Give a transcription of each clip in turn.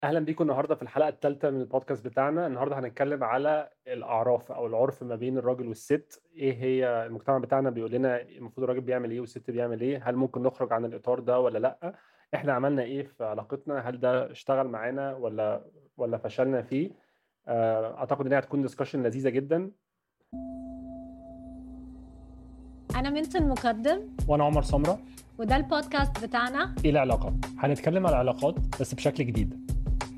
اهلا بيكم النهارده في الحلقه الثالثه من البودكاست بتاعنا النهارده هنتكلم على الاعراف او العرف ما بين الراجل والست ايه هي المجتمع بتاعنا بيقول لنا المفروض الراجل بيعمل ايه والست بيعمل ايه هل ممكن نخرج عن الاطار ده ولا لا احنا عملنا ايه في علاقتنا هل ده اشتغل معانا ولا ولا فشلنا فيه آه، اعتقد انها هتكون ديسكشن لذيذه جدا أنا منت المقدم وانا عمر سمره وده البودكاست بتاعنا ايه العلاقات هنتكلم على العلاقات بس بشكل جديد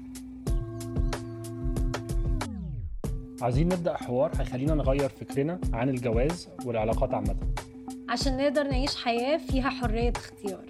عايزين نبدا حوار هيخلينا نغير فكرنا عن الجواز والعلاقات عامه عشان نقدر نعيش حياة فيها حرية اختيار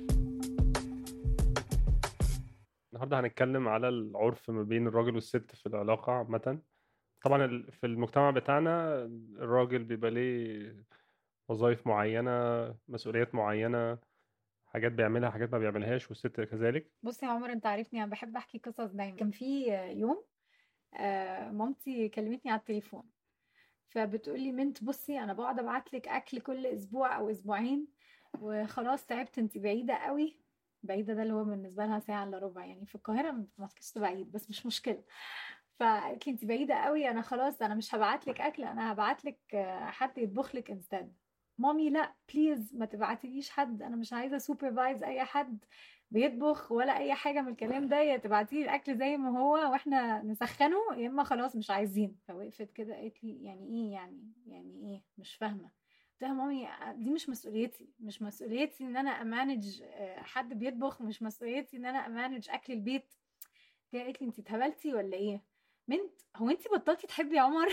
النهارده هنتكلم على العرف ما بين الراجل والست في العلاقه عامه طبعا ال- في المجتمع بتاعنا الراجل بيبقى ليه وظائف معينه مسؤوليات معينه حاجات بيعملها حاجات ما بيعملهاش والست كذلك بصي يا عمر انت عارفني انا بحب احكي قصص دايما كان في يوم آه، مامتي كلمتني على التليفون فبتقولي منت بصي انا بقعد ابعت لك اكل كل اسبوع او اسبوعين وخلاص تعبت انت بعيده قوي بعيده ده اللي هو بالنسبه لها ساعه الا ربع يعني في القاهره ما اعتقدش بعيد بس مش مشكله فقالت لي انت بعيده قوي انا خلاص انا مش هبعت لك اكل انا هبعت لك حد يطبخ لك انستاد مامي لا بليز ما تبعتليش حد انا مش عايزه سوبرفايز اي حد بيطبخ ولا اي حاجه من الكلام ده يا تبعتي لي الاكل زي ما هو واحنا نسخنه يا اما خلاص مش عايزين فوقفت كده قالت لي يعني ايه يعني يعني ايه مش فاهمه قلت لها مامي دي مش مسؤوليتي مش مسؤوليتي ان انا امانج حد بيطبخ مش مسؤوليتي ان انا امانج اكل البيت هي قالت لي انت اتهبلتي ولا ايه منت هو انت بطلتي تحبي عمر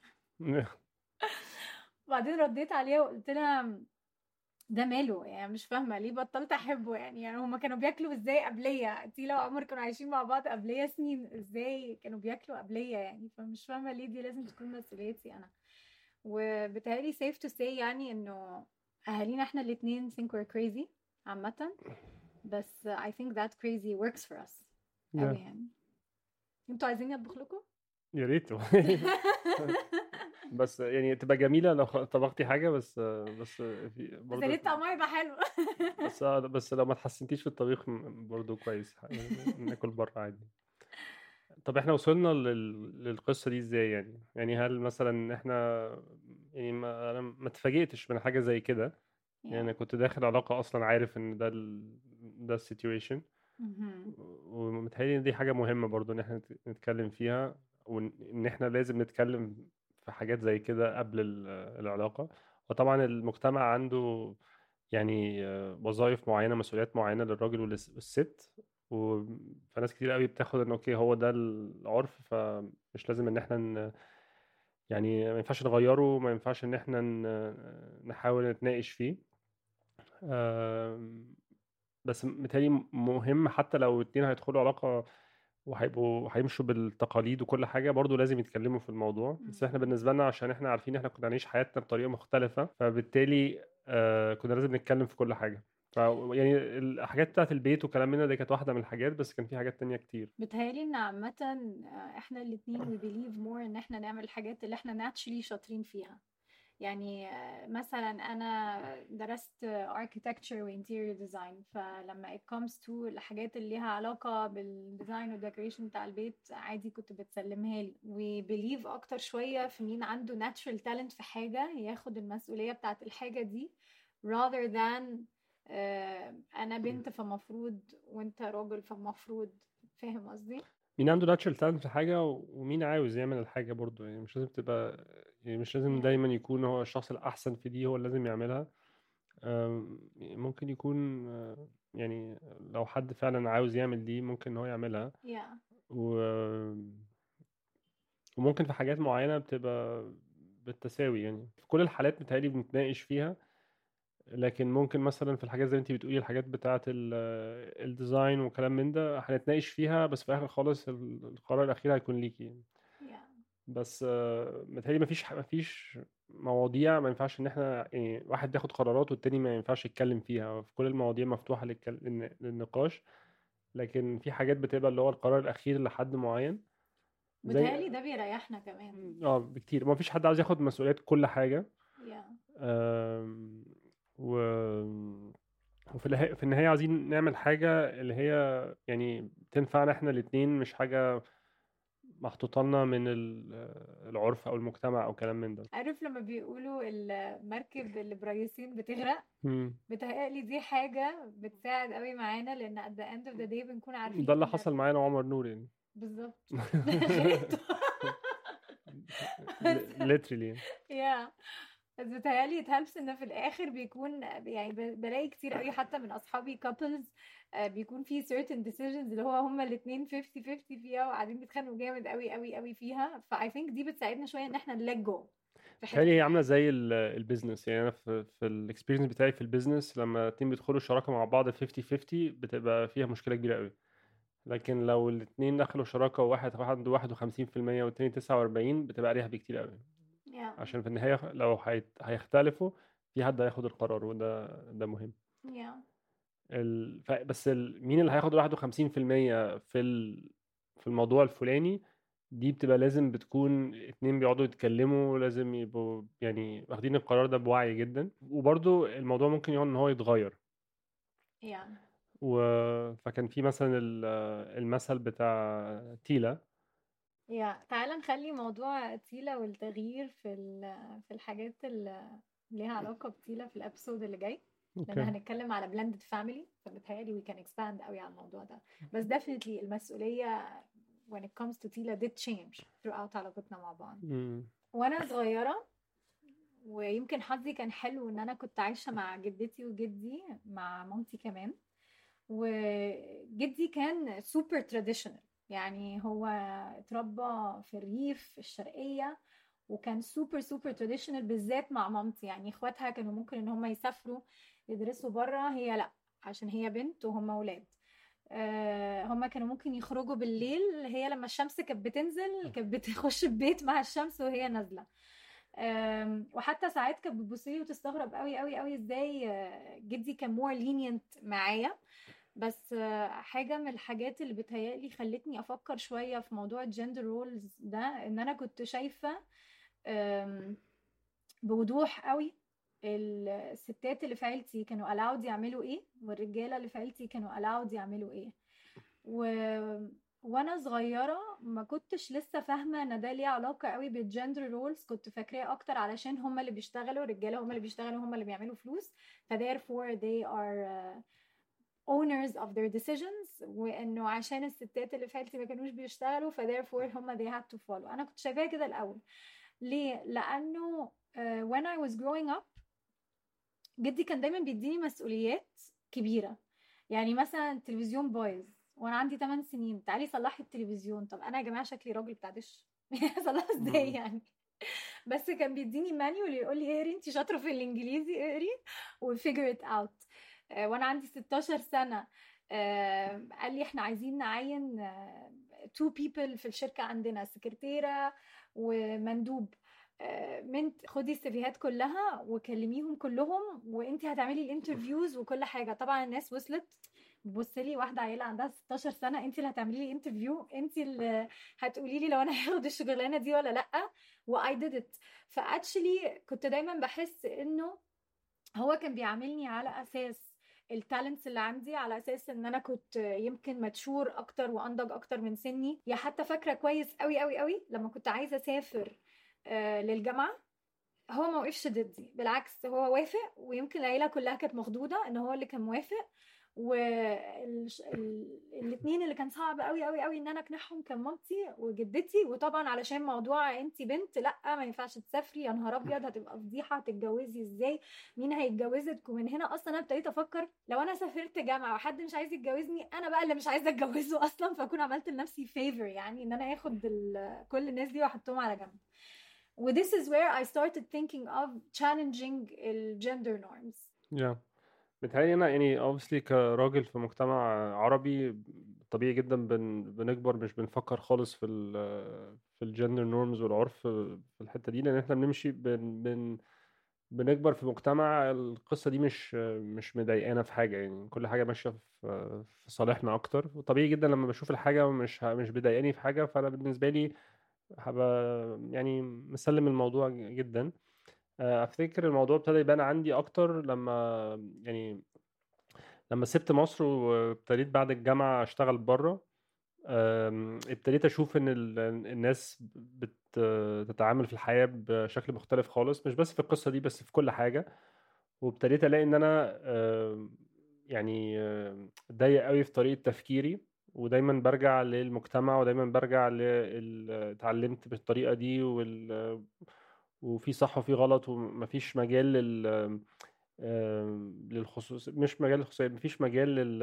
وبعدين رديت عليها وقلت لها ده ماله يعني مش فاهمه ليه بطلت احبه يعني يعني هما كانوا بياكلوا ازاي قبليه تيلا وعمر كانوا عايشين مع بعض قبليه سنين ازاي كانوا بياكلوا قبليه يعني فمش فاهمه ليه دي لازم تكون مسؤوليتي انا وبالتالي safe to say يعني انه اهالينا احنا الاتنين think we're crazy عامه بس I think that crazy works for us قوي يعني انتوا عايزين اطبخ لكم؟ يا ريت بس يعني تبقى جميله لو خ- طبختي حاجه بس بس في بس برضه يا ريت طعمها يبقى حلو بس بس لو ما اتحسنتيش في الطبيخ م- برضه كويس يعني ناكل بره عادي طب احنا وصلنا لل... للقصه دي ازاي يعني يعني هل مثلا احنا يعني ما انا ما اتفاجئتش من حاجه زي كده يعني انا كنت داخل علاقه اصلا عارف ان ده ال... ده السيتويشن مهم. ومتهيألي إن دي حاجة مهمة برضو إن إحنا نت- نتكلم فيها وإن إحنا لازم نتكلم في حاجات زي كده قبل ال- العلاقة وطبعا المجتمع عنده يعني آه، وظائف معينة مسؤوليات معينة للراجل والس- والست و... فناس كتير قوي بتاخد إن أوكي هو ده العرف فمش لازم إن إحنا ن... يعني ما ينفعش نغيره ما ينفعش إن إحنا ن... نحاول نتناقش فيه آم، بس متهيألي مهم حتى لو اتنين هيدخلوا علاقة وهيبقوا هيمشوا بالتقاليد وكل حاجة برضو لازم يتكلموا في الموضوع بس احنا بالنسبة لنا عشان احنا عارفين احنا كنا هنعيش حياتنا بطريقة مختلفة فبالتالي آه كنا لازم نتكلم في كل حاجة ف يعني الحاجات بتاعت البيت وكلام من ده دي كانت واحدة من الحاجات بس كان في حاجات تانية كتير بتهيألي ان عامة آه، احنا الاتنين we believe more ان احنا نعمل الحاجات اللي احنا naturally شاطرين فيها يعني آه، مثلا انا درست architecture و interior design فلما it comes to الحاجات اللي ليها علاقة بالديزاين والديكوريشن بتاع البيت عادي كنت بتسلمها لي we believe اكتر شوية في مين عنده natural talent في حاجة ياخد المسؤولية بتاعت الحاجة دي rather than آه، انا بنت فمفروض وانت راجل فمفروض فاهم قصدي مين عنده ناتشرال تالنت في حاجة ومين عاوز يعمل الحاجة برضو يعني مش لازم تبقى يعني مش لازم Yeah. دايما يكون هو الشخص الأحسن في دي هو اللي لازم يعملها آم، ممكن يكون آه، يعني لو حد فعلا عاوز يعمل دي ممكن ان هو يعملها yeah و... وممكن في حاجات معينة بتبقى بالتساوي يعني في كل الحالات متهيألي بنتناقش فيها لكن ممكن مثلا في الحاجات زي انت بتقولي الحاجات بتاعة ال- الديزاين وكلام من ده هنتناقش فيها بس في الآخر خالص ال- القرار الأخير هيكون ليكي يعني. yeah بس آه، متهيألي مفيش مفيش مواضيع ما ينفعش ان احنا يعني واحد بياخد قرارات والتاني ما ينفعش يتكلم فيها في كل المواضيع مفتوحة للكل- للن- للنقاش لكن في حاجات بتبقى اللي هو القرار الأخير لحد معين زي بتهيألي ده بيريحنا كمان اه بكتير ما فيش حد عاوز ياخد مسؤوليات كل حاجة yeah آم، و وفي النهاية في النهاية عايزين نعمل حاجة اللي هي يعني تنفعنا احنا الاتنين مش حاجة محطوطة لنا من ال- العرف أو المجتمع أو كلام من ده عارف لما بيقولوا المركب اللي بريسين بتغرق مم. بتهيألي دي حاجة بتساعد قوي معانا لأن at the end of the day بنكون عارفين ده اللي إن- حصل معانا وعمر نور يعني بالظبط غرقت. literally يا بس بتهيألي it helps ان في الاخر بيكون يعني ب- بلاقي كتير قوي حتى من اصحابي couples آه، بيكون في certain decisions اللي هو هما الاتنين 50 50 فيها وقاعدين بيتخانقوا جامد قوي قوي قوي فيها ف I think دي بتساعدنا شويه ان احنا let go في حتة بتهيألي هي عاملة زي ال- البيزنس يعني أنا في في الاكسبيرينس بتاعي في البيزنس لما اتنين بيدخلوا شراكة مع بعض 50 50 بتبقى فيها مشكلة كبيرة قوي لكن لو الاتنين دخلوا شراكة وواحد واحد عنده 51% والتاني 49 بتبقى أريح بكتير قوي yeah. عشان في النهاية لو هيت- هيختلفوا في حد هياخد القرار وده ده مهم yeah. ال... ف... بس ال... مين اللي هياخد 51% في ال... في الموضوع الفلاني دي بتبقى لازم بتكون اتنين بيقعدوا يتكلموا لازم يبقوا يعني واخدين القرار ده بوعي جدا وبرضو الموضوع ممكن يقعد ان هو يتغير yeah. و... فكان في مثلا ال- المثل بتاع تيلا يا تعالى نخلي موضوع تيلا والتغيير في ال- في الحاجات اللي ليها علاقة بتيلا في الابسود اللي جاي لان اوكي هنتكلم على blended family فبتهيألي we can expand قوي على الموضوع ده بس definitely المسؤولية when it comes to تيلا did change throughout علاقتنا مع بعض مم. وانا صغيرة ويمكن حظي كان حلو ان انا كنت عايشة مع جدتي وجدي مع مامتي كمان وجدي كان سوبر تراديشنال يعني هو اتربى في الريف في الشرقية وكان سوبر سوبر تراديشنال بالذات مع مامتي يعني اخواتها كانوا ممكن ان هم يسافروا يدرسوا بره هي لا عشان هي بنت وهم ولاد آه، هما كانوا ممكن يخرجوا بالليل هي لما الشمس كانت بتنزل كانت بتخش البيت مع الشمس وهي نازلة آم، وحتى ساعات كانت بتبصلي وتستغرب قوي قوي قوي ازاي آه، جدي كان مور لينينت معايا بس آه، حاجة من الحاجات اللي بتهيألي خلتني أفكر شوية في موضوع الجندر رولز ده إن أنا كنت شايفة آم، بوضوح قوي الستات اللي في عيلتي كانوا allowed يعملوا ايه والرجالة اللي في عيلتي كانوا allowed يعملوا ايه و... وانا صغيرة ما كنتش لسه فاهمة ان ده ليه علاقة قوي بالجندر رولز كنت فاكراه اكتر علشان هما اللي بيشتغلوا الرجالة هما اللي بيشتغلوا هما اللي بيعملوا فلوس ف therefore they are uh, owners of their decisions وانه عشان الستات اللي في عيلتي ما كانوش بيشتغلوا ف therefore هما they had to follow انا كنت شايفاها كده الاول ليه لانه uh, when I was growing up جدي كان دايما بيديني مسؤوليات كبيرة يعني مثلا التلفزيون بايظ وانا عندي 8 سنين تعالي صلحي التلفزيون طب انا يا جماعة شكلي راجل بتاع دش صلحه ازاي مم. يعني بس كان بيديني مانيول يقول لي اقري انت شاطرة في الانجليزي اقري وفيجر ات اوت وانا عندي 16 سنة آه، قال لي احنا عايزين نعين تو بيبل في الشركة عندنا سكرتيرة ومندوب آه، منت خدي السيفيهات كلها وكلميهم كلهم وانت هتعملي الانترفيوز وكل حاجه طبعا الناس وصلت بص لي واحده عيله عندها 16 سنه انت اللي هتعملي لي انترفيو انت اللي هتقولي لي لو انا هاخد الشغلانه دي ولا لا واي ديد ات فاكشلي كنت دايما بحس انه هو كان بيعاملني على اساس التالنتس اللي عندي على اساس ان انا كنت يمكن متشور اكتر وانضج اكتر من سني يا حتى فاكره كويس قوي قوي قوي لما كنت عايزه اسافر آه، للجامعه هو ما وقفش ضدي بالعكس هو وافق ويمكن العيله كلها كانت مخضوضه ان هو اللي كان موافق والاثنين اللي كان صعب قوي قوي قوي ان انا اقنعهم كان مامتي وجدتي وطبعا علشان موضوع انت بنت لا ما ينفعش تسافري يا نهار ابيض هتبقى فضيحه هتتجوزي ازاي مين هيتجوزك ومن هنا اصلا انا ابتديت افكر لو انا سافرت جامعه وحد مش عايز يتجوزني انا بقى اللي مش عايزه اتجوزه اصلا فاكون عملت لنفسي فيفر يعني ان انا اخد ال- كل الناس دي واحطهم على جنب و this is where I started thinking of challenging ال gender norms يا متهيألي أنا يعني obviously كراجل في مجتمع عربي طبيعي جدا بن... بنكبر مش بنفكر خالص في ال في الجندر نورمز والعرف في الحتة دي لأن احنا بنمشي بن... بن... بنكبر في مجتمع القصة دي مش مش مضايقانا في حاجة يعني كل حاجة ماشية في في صالحنا أكتر وطبيعي جدا لما بشوف الحاجة مش ه- مش بتضايقاني في حاجة فأنا بالنسبة لي هبقى يعني مسلم الموضوع جدا آه، افتكر الموضوع ابتدى يبان عندي اكتر لما يعني لما سبت مصر وابتديت بعد الجامعة اشتغل بره ابتديت اشوف ان الناس بتتعامل في الحياة بشكل مختلف خالص مش بس في القصة دي بس في كل حاجة وابتديت الاقي ان انا يعني ضيق قوي في طريقة تفكيري ودايما برجع للمجتمع ودايما برجع ل اتعلمت بالطريقة دي وال وفي صح وفي غلط ومفيش مجال لل للخصوص مش مجال للخصوصية مفيش مجال لل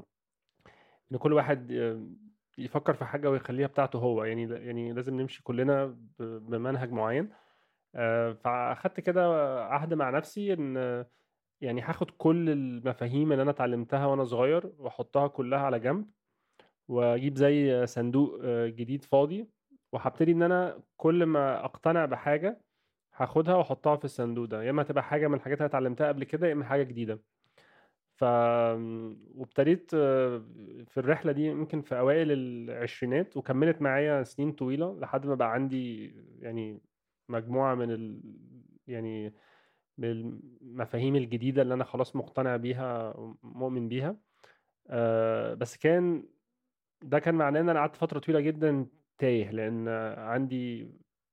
ان كل واحد يفكر في حاجة ويخليها بتاعته هو يعني يعني لازم نمشي كلنا بمنهج معين آه، فاخدت كده عهد مع نفسي ان يعني هاخد كل المفاهيم اللي انا اتعلمتها وانا صغير واحطها كلها على جنب واجيب زي صندوق آه، جديد فاضي وهبتدي ان انا كل ما اقتنع بحاجه هاخدها واحطها في الصندوق ده يا اما تبقى حاجه من الحاجات اللي اتعلمتها قبل كده يا اما حاجه جديده ف وابتديت آه، في الرحله دي يمكن في اوائل العشرينات وكملت معايا سنين طويله لحد ما بقى عندي يعني مجموعه من ال... يعني من المفاهيم الجديده اللي انا خلاص مقتنع بيها ومؤمن بيها آه، بس كان ده كان معناه ان انا قعدت فتره طويله جدا تايه لان عندي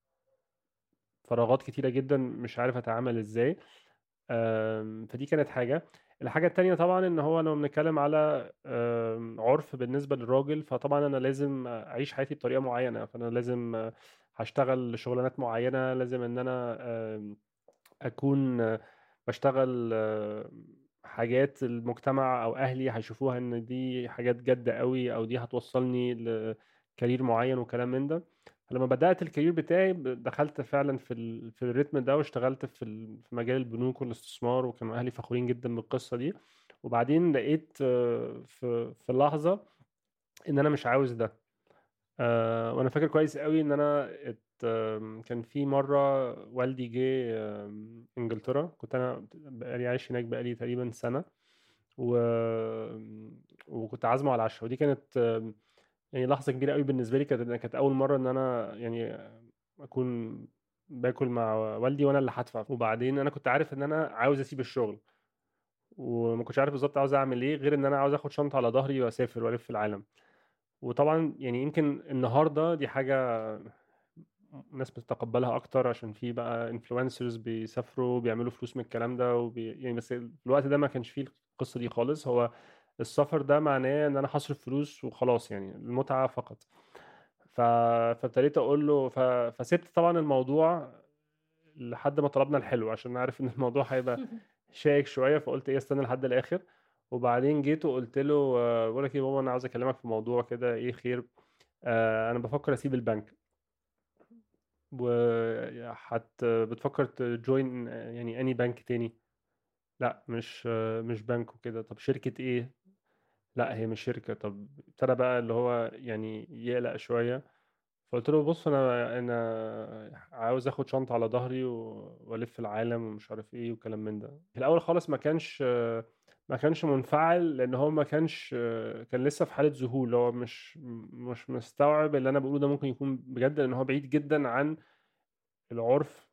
فراغات كتيره جدا مش عارف اتعامل ازاي فدي كانت حاجه الحاجه التانية طبعا ان هو لو بنتكلم على عرف بالنسبه للراجل فطبعا انا لازم اعيش حياتي بطريقه معينه فانا لازم هشتغل شغلانات معينه لازم ان انا اكون بشتغل حاجات المجتمع او اهلي هيشوفوها ان دي حاجات جد قوي او دي هتوصلني لكارير معين وكلام من ده لما بدات الكارير بتاعي دخلت فعلا في ال... في الريتم ده واشتغلت في ال... في مجال البنوك والاستثمار وكانوا اهلي فخورين جدا بالقصه دي وبعدين لقيت في في لحظه ان انا مش عاوز ده أه وانا فاكر كويس قوي ان انا ات... كان في مره والدي جه انجلترا كنت انا بقالي عايش هناك بقالي تقريبا سنه و... وكنت عازمه على العشاء ودي كانت يعني لحظة كبيرة قوي بالنسبة لي كانت كانت أول مرة إن أنا يعني أكون باكل مع والدي وأنا اللي هدفع وبعدين أنا كنت عارف إن أنا عاوز أسيب الشغل وما كنتش عارف بالظبط عاوز أعمل إيه غير إن أنا عاوز آخد شنطة على ظهري وأسافر وألف في العالم وطبعا يعني يمكن النهارده دي حاجة الناس بتتقبلها اكتر عشان في بقى انفلونسرز بيسافروا بيعملوا فلوس من الكلام ده وبي... يعني بس في الوقت ده ما كانش فيه القصه دي خالص هو السفر ده معناه ان انا هصرف فلوس وخلاص يعني المتعه فقط ف... فابتديت اقول له ف... فسبت طبعا الموضوع لحد ما طلبنا الحلو عشان عارف ان الموضوع هيبقى شائك شويه فقلت ايه استنى لحد الاخر وبعدين جيت وقلت له بقول لك ايه بابا انا عاوز اكلمك في موضوع كده ايه خير آه انا بفكر اسيب البنك وحت بتفكر تجوين يعني اني بنك تاني لا مش مش بنك وكده طب شركة ايه لأ هي مش شركة، طب ابتدى بقى اللي هو يعني يقلق شوية، فقُلت له: "بُص أنا أنا عاوز آخُد شنطة على ضهري وألِف العالم ومش عارف إيه وكلام من ده." في الأول خالص ما كانش ما كانش منفعل لإن هو ما كانش كان لسه في حالة ذهول، اللي هو مش مش مستوعب اللي أنا باقوله ده ممكن يكون بجد، لإن هو بعيد جدًا عن العُرف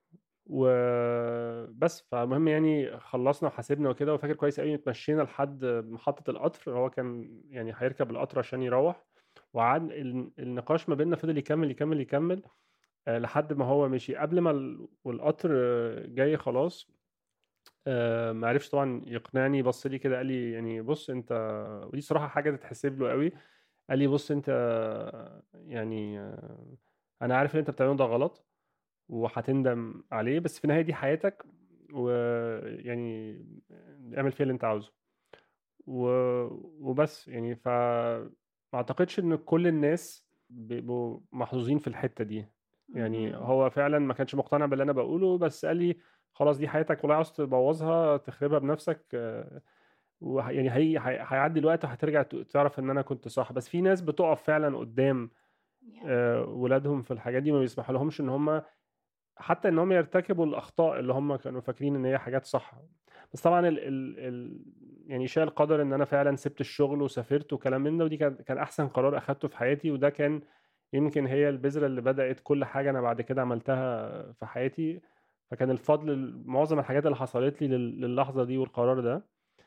وبس فالمهم يعني خلصنا وحاسبنا وكده وفاكر كويس قوي اتمشينا لحد محطة القطر هو كان يعني هيركب القطر عشان يروح وقعد النقاش ما بيننا فضل يكمل يكمل يكمل آه، لحد ما هو مشي قبل ما والقطر جاي خلاص آه، ما عرفش طبعا يقنعني بص لي كده قال لي يعني بص انت ودي صراحة حاجة تتحسب له قوي قال لي بص انت يعني آه، انا عارف ان انت بتعمله ده غلط وهتندم عليه بس في النهايه دي حياتك ويعني اعمل فيها اللي انت عاوزه و... وبس يعني ف ما اعتقدش ان كل الناس بيبقوا محظوظين في الحته دي يعني هو فعلا ما كانش مقتنع باللي انا بقوله بس قال لي خلاص دي حياتك والله عاوز تبوظها تخربها بنفسك ويعني هي هيعدي الوقت وهترجع تعرف ان انا كنت صح بس في ناس بتقف فعلا قدام آه، ولادهم في الحاجات دي ما بيسمحوا لهمش ان هم حتى ان هم يرتكبوا الاخطاء اللي هم كانوا فاكرين ان هي حاجات صح بس طبعا ال ال ال يعني شاء القدر ان انا فعلا سبت الشغل وسافرت وكلام من ده ودي كان كان احسن قرار اخدته في حياتي وده كان يمكن هي البذره اللي بدات كل حاجه انا بعد كده عملتها في حياتي فكان الفضل معظم الحاجات اللي حصلت لي للحظه دي والقرار ده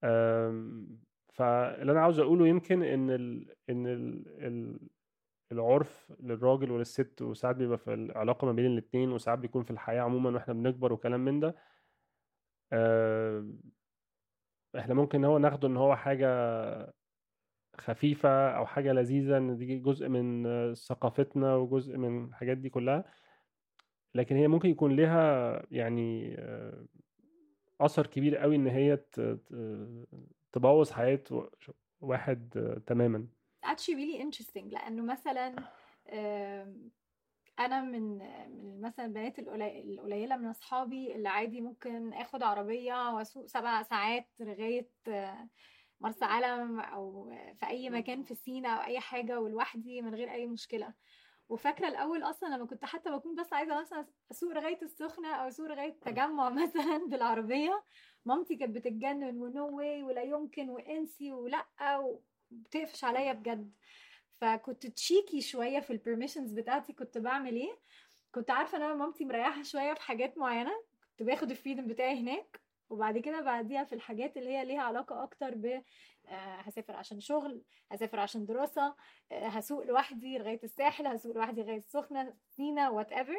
آم، فاللي انا عاوز اقوله يمكن ان ال ان ال ال العرف للراجل وللست وساعات بيبقى في العلاقه ما بين الاتنين وساعات بيكون في الحياه عموما واحنا بنكبر وكلام من ده آم، احنا ممكن هو ناخده ان هو حاجه خفيفه او حاجه لذيذه ان دي جزء من آه، ثقافتنا وجزء من الحاجات دي كلها لكن هي ممكن يكون لها يعني آه، اثر كبير قوي ان هي ت- ت- تبوظ حياه و- واحد آه، تماما actually really interesting لانه مثلا آم، انا من من مثلا البنات القلي- القليله من اصحابي اللي عادي ممكن اخد عربيه واسوق سبع ساعات لغايه آه، مرسى علم او في اي مكان في سينا او اي حاجه ولوحدي من غير اي مشكله وفاكره الاول اصلا لما كنت حتى بكون بس عايزه مثلا اسوق لغايه السخنه او اسوق لغايه تجمع مثلا بالعربيه مامتي كانت بتتجنن ونو واي ولا يمكن وانسي ولا وبتقفش عليا بجد فكنت تشيكي شويه في البرميشنز بتاعتي كنت بعمل ايه كنت عارفه ان انا مامتي مريحه شويه في حاجات معينه كنت باخد الفريدم بتاعي هناك وبعد كده بعديها في الحاجات اللي هي ليها علاقه اكتر ب آه، هسافر عشان شغل هسافر عشان دراسه آه، هسوق لوحدي لغايه الساحل هسوق لوحدي لغايه السخنه سينا وات ايفر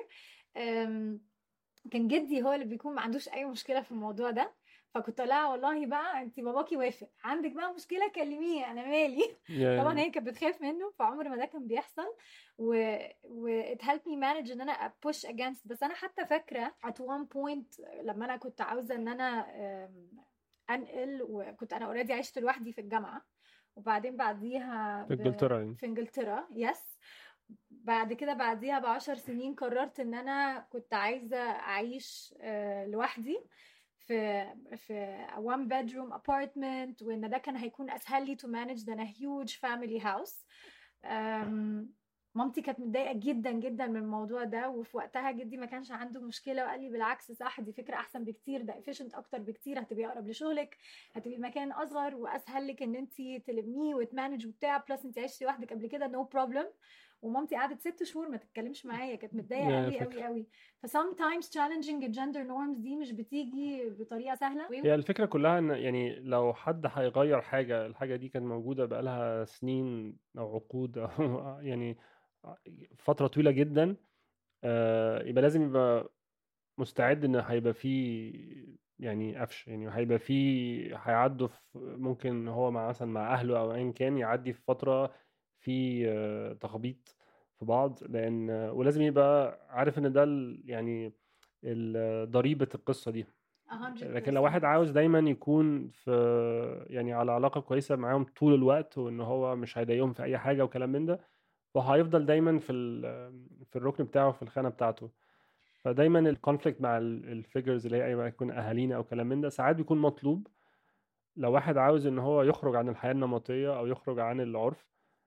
كان جدي هو اللي بيكون ما عندوش اي مشكله في الموضوع ده فكنت اقول لها والله بقى انت باباكي وافق عندك بقى مشكله كلميه انا مالي طبعا هي كانت بتخاف منه فعمر ما ده كان بيحصل و و it helped me manage ان انا push against بس انا حتى فاكره at one point لما انا كنت عاوزه ان انا أم، انقل وكنت انا اوريدي عشت لوحدي في الجامعه وبعدين بعديها في ب- انجلترا يعني في انجلترا يس بعد كده بعديها بعشر سنين قررت ان انا كنت عايزه اعيش آه، لوحدي في في one bedroom apartment وان ده كان هيكون اسهل لي to manage than a huge family house أم، مامتي كانت متضايقه جدا جدا من الموضوع ده وفي وقتها جدي ما كانش عنده مشكله وقال لي بالعكس صح دي فكره احسن بكتير ده efficient اكتر بكتير هتبقي اقرب لشغلك هتبقي مكان اصغر واسهل لك ان انت تلميه وتمانج وبتاع بلس انت عشتي لوحدك قبل كده نو no بروبلم ومامتي قعدت ست شهور ما تتكلمش معايا كانت متضايقه يا قوي فكرة. قوي قوي ف sometimes challenging الجندر norms دي مش بتيجي بطريقه سهله هي الفكرة كلها ان يعني لو حد هيغير حاجة الحاجة دي كانت موجودة بقالها سنين او عقود او يعني فترة طويلة جدا آه، يبقى لازم يبقى مستعد ان هيبقى فيه يعني قفش يعني هيبقى فيه هيعدوا في ممكن هو مع مثلا مع اهله او ايا كان يعدي في فترة في آه، تخبيط في بعض لان ولازم يبقى عارف ان ده ال- يعني ال- ضريبة القصة دي 100% لكن لو واحد عاوز دايما يكون في يعني على علاقة كويسة معاهم طول الوقت وان هو مش هيضايقهم في اي حاجة وكلام من ده وهيفضل دايما في ال- في الركن بتاعه في الخانة بتاعته فدايما الكونفليكت مع الفيجرز اللي هي ايوه يكون اهالينا او كلام من ده ساعات بيكون مطلوب لو واحد عاوز ان هو يخرج عن الحياة النمطية او يخرج عن العرف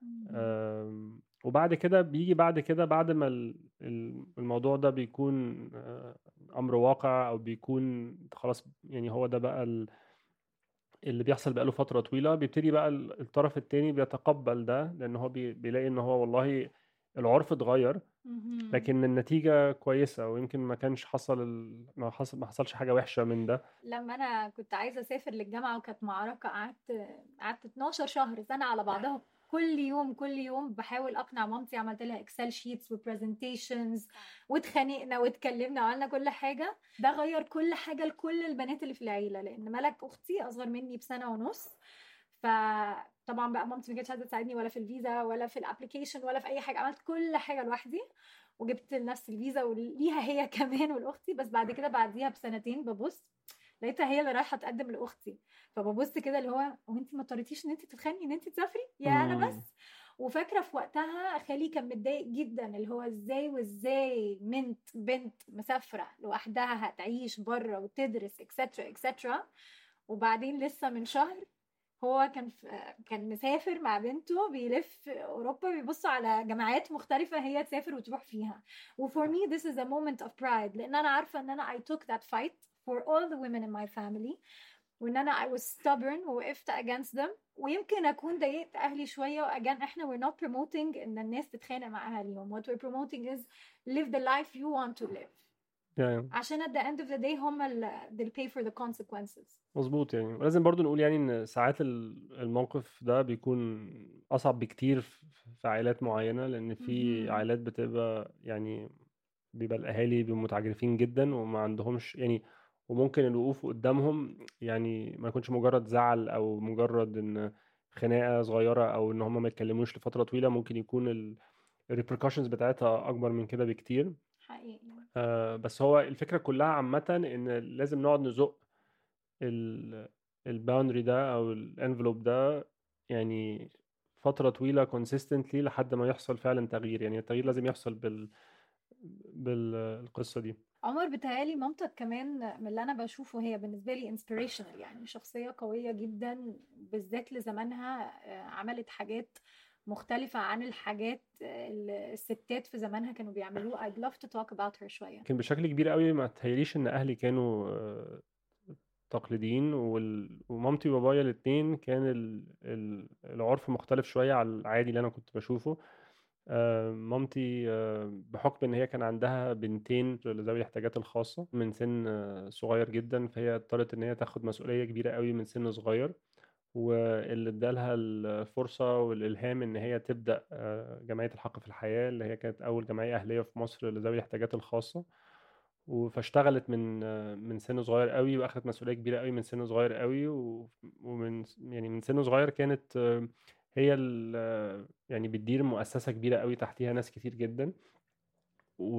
آم، وبعد كده بيجي بعد كده بعد ما ال- ال- الموضوع ده بيكون آه، امر واقع او بيكون خلاص يعني هو ده بقى ال- اللي بيحصل بقاله فترة طويلة بيبتدي بقى ال- الطرف التاني بيتقبل ده لان هو بي- بيلاقي ان هو والله العرف اتغير مهم. لكن النتيجة كويسة ويمكن ما كانش حصل ال... ما حصل ما حصلش حاجة وحشة من ده لما انا كنت عايزه اسافر للجامعه وكانت معركه قعدت قعدت 12 شهر سنه على بعضها كل يوم كل يوم بحاول اقنع مامتي عملت لها اكسل شيتس وبرزنتيشنز واتخانقنا واتكلمنا وعملنا كل حاجه ده غير كل حاجه لكل البنات اللي في العيله لان ملك اختي اصغر مني بسنه ونص فطبعا بقى مامتي ما كانتش عايزه تساعدني ولا في الفيزا ولا في الابلكيشن ولا في اي حاجه عملت كل حاجه لوحدي وجبت لنفسي الفيزا وليها هي كمان ولاختي بس بعد كده بعديها بسنتين ببص لقيتها هي اللي رايحه تقدم لاختي فببص كده اللي هو هو انت ما اضطريتيش ان انت تتخانقي ان انت تسافري يا انا مم. بس وفاكره في وقتها خالي كان متضايق جدا اللي هو ازاي وازاي بنت بنت مسافره لوحدها هتعيش بره وتدرس اكسترا اكسترا وبعدين لسه من شهر هو كان في كان مسافر مع بنته بيلف اوروبا بيبصوا على جامعات مختلفه هي تسافر وتروح فيها وفور مي this is a moment of pride لان انا عارفه ان انا I took that fight for all the women in my family وان انا I was stubborn ووقفت against them ويمكن اكون ضايقت اهلي شويه واجان احنا we're not promoting ان الناس تتخانق مع اهاليهم what we're promoting is live the life you want to live يعني عشان at the end of the day هم اللي they'll pay for the consequences مظبوط يعني ولازم برضو نقول يعني ان ساعات ال- الموقف ده بيكون اصعب بكتير في في عائلات معينة لان في مهم. عائلات بتبقى يعني بيبقى الاهالي بيبقوا متعجرفين جدا وما عندهمش يعني وممكن الوقوف قدامهم يعني ما يكونش مجرد زعل او مجرد ان خناقة صغيرة او ان هم ما يتكلموش لفترة طويلة ممكن يكون ال الريبريكوشنز بتاعتها اكبر من كده بكتير حقيقي آه، بس هو الفكرة كلها عامة ان لازم نقعد نزق الباوندري ده او الانفلوب ده يعني فترة طويلة consistently لحد ما يحصل فعلا تغيير يعني التغيير لازم يحصل بال بالقصة دي عمر بتهيألي مامتك كمان من اللي انا بشوفه هي بالنسبه لي inspirational يعني شخصيه قويه جدا بالذات لزمانها آه، عملت حاجات مختلفة عن الحاجات اللي الستات في زمانها كانوا بيعملوه I'd love to talk about her شوية لكن بشكل كبير قوي ما تهيأليش ان اهلي كانوا آه، تقليديين وال... ومامتي وبابايا الاتنين كان ال... ال... العرف مختلف شوية على العادي اللي انا كنت بشوفه آه، مامتي آه، بحكم ان هي كان عندها بنتين ذوي الاحتياجات الخاصة من سن آه، صغير جدا فهي اضطرت ان هي تاخد مسؤولية كبيرة قوي من سن صغير واللي ادالها الفرصة والإلهام إن هي تبدأ آه، جمعية الحق في الحياة اللي هي كانت أول جمعية أهلية في مصر لذوي الاحتياجات الخاصة و- فاشتغلت من آه، من سن صغير قوي واخدت مسؤولية كبيرة قوي من سن صغير قوي و- ومن يعني من سن صغير كانت آه، هي ال- آه، يعني بتدير مؤسسة كبيرة قوي تحتيها ناس كتير جدا و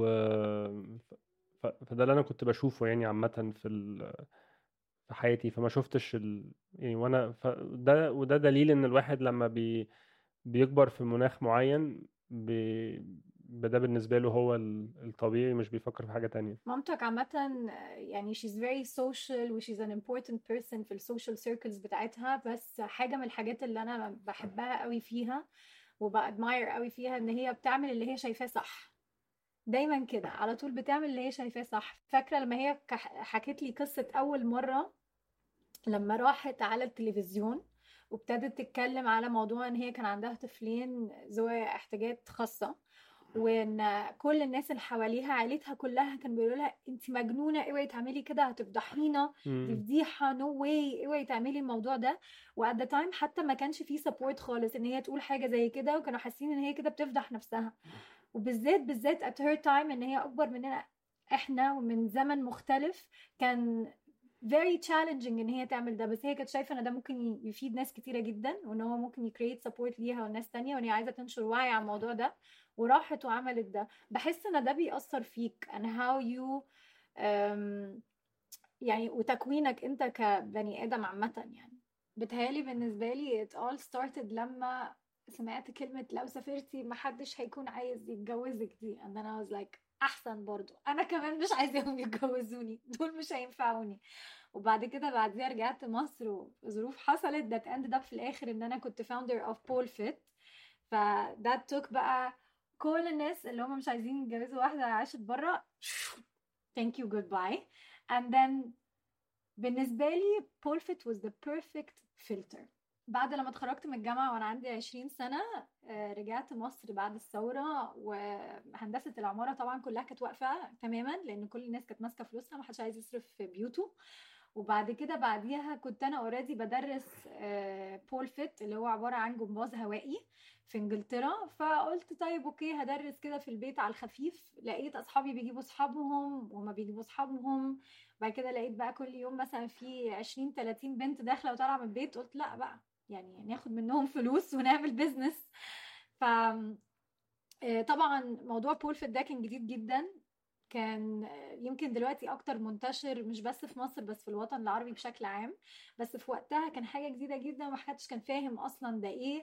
ف- فده اللي انا كنت بشوفه يعني عامة في ال... في حياتي فما شفتش ال... يعني وانا ف... ده وده دليل ان الواحد لما بي... بيكبر في مناخ معين بي... ده بالنسبة له هو ال- الطبيعي مش بيفكر في حاجة تانية مامتك عامة يعني she's very social و she's an important person في السوشيال سيركلز بتاعتها بس حاجة من الحاجات اللي أنا بحبها قوي فيها وبأدماير قوي فيها إن هي بتعمل اللي هي شايفاه صح دايما كده على طول بتعمل اللي هي شايفاه صح فاكرة لما هي كح- حكت لي قصة أول مرة لما راحت على التلفزيون وابتدت تتكلم على موضوع ان هي كان عندها طفلين ذوي احتياجات خاصة وان كل الناس اللي حواليها عيلتها كلها كانوا بيقولوا لها انت مجنونة اوعي تعملي كده هتفضحينا دي مم. فضيحة نو واي اوعي تعملي الموضوع ده وات ذا تايم حتى ما كانش فيه سبورت خالص ان هي تقول حاجة زي كده وكانوا حاسين ان هي كده بتفضح نفسها وبالذات بالذات at her time ان هي اكبر مننا احنا ومن زمن مختلف كان very challenging ان هي تعمل ده بس هي كانت شايفه ان ده ممكن ي- يفيد ناس كتيره جدا وان هو ممكن يكريت سبورت ليها وناس تانية وان هي عايزه تنشر وعي على الموضوع ده وراحت وعملت ده بحس ان ده بيأثر فيك and how you um, يعني وتكوينك انت كبني ادم عامه يعني بتهيالي بالنسبه لي it all started لما سمعت كلمة لو سافرتي محدش هيكون عايز يتجوزك دي and then I was like أحسن برضو أنا كمان مش عايزاهم يتجوزوني دول مش هينفعوني وبعد كده بعديها رجعت مصر وظروف حصلت that ended up في الآخر إن أنا كنت founder of Pole Fit ف that took بقى كل الناس اللي هم مش عايزين يتجوزوا واحدة عاشت بره thank you goodbye and then بالنسبة لي Pole Fit was the perfect filter بعد لما اتخرجت من الجامعة وأنا عندي 20 سنة آه، رجعت مصر بعد الثورة وهندسة العمارة طبعا كلها كانت واقفة تماما لأن كل الناس كانت ماسكة فلوسها محدش عايز يصرف في بيوته وبعد كده بعديها كنت أنا اوريدي بدرس بول فيت اللي هو عبارة عن جمباز هوائي في انجلترا فقلت طيب اوكي هدرس كده في البيت على الخفيف لقيت اصحابي بيجيبوا اصحابهم وما بيجيبوا اصحابهم بعد كده لقيت بقى كل يوم مثلا في 20 30 بنت داخله وطالعه من البيت قلت لا بقى يعني ناخد منهم فلوس ونعمل بيزنس ف آه، طبعا موضوع بول فيت ده كان جديد جدا كان آه، يمكن دلوقتي اكتر منتشر مش بس في مصر بس في الوطن العربي بشكل عام بس في وقتها كان حاجة جديدة جدا ومحدش كان فاهم اصلا ده ايه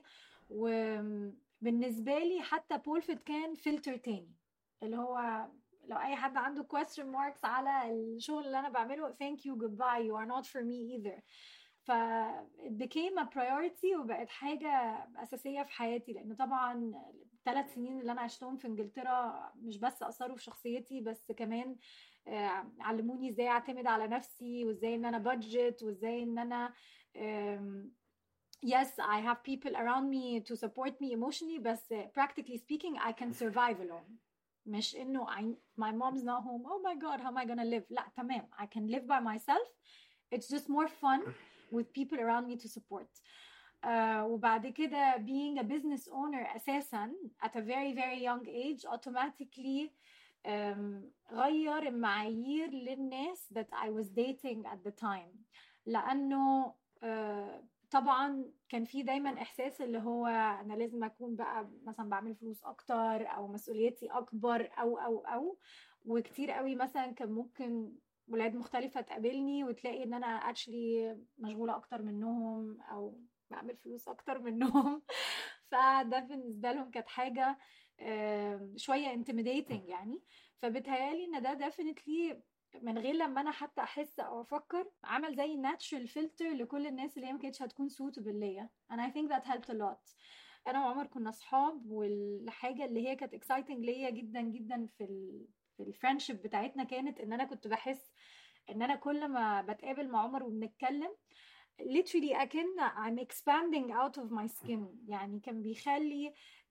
وبالنسبة لي حتى بول فيت كان فلتر تاني اللي هو لو اي حد عنده question marks على الشغل اللي انا بعمله thank you goodbye you are not for me either ف it became a priority وبقت حاجة أساسية في حياتي لأن طبعا الثلاث سنين اللي أنا عشتهم في إنجلترا مش بس أثروا في شخصيتي بس كمان آه، علموني إزاي أعتمد على نفسي وإزاي إن أنا budget وإزاي إن أنا آم، yes I have people around me to support me emotionally بس uh, practically speaking I can survive alone مش انه I, my mom's not home oh my god how am I gonna live لا تمام I can live by myself it's just more fun with people around me to support uh, وبعد كده being a business owner اساسا at a very very young age automatically um, غير المعايير للناس that I was dating at the time لانه uh, طبعا كان في دايما احساس اللي هو انا لازم اكون بقى مثلا بعمل فلوس اكتر او مسؤوليتي اكبر او او او وكتير قوي مثلا كان ممكن ولاد مختلفة تقابلني وتلاقي ان انا اكشلي مشغولة اكتر منهم او بعمل فلوس اكتر منهم فده بالنسبة لهم كانت حاجة شوية intimidating يعني فبتهيالي ان ده definitely من غير لما انا حتى احس او افكر عمل زي ناتشرال فلتر لكل الناس اللي هي ما كانتش هتكون suitable ليا and I think that helped a lot انا وعمر كنا اصحاب والحاجه اللي هي كانت اكسايتنج ليا جدا جدا في ال في الفريندشيب بتاعتنا كانت ان انا كنت بحس ان انا كل ما بتقابل مع عمر وبنتكلم literally اكن I'm expanding out of my skin يعني كان بيخلي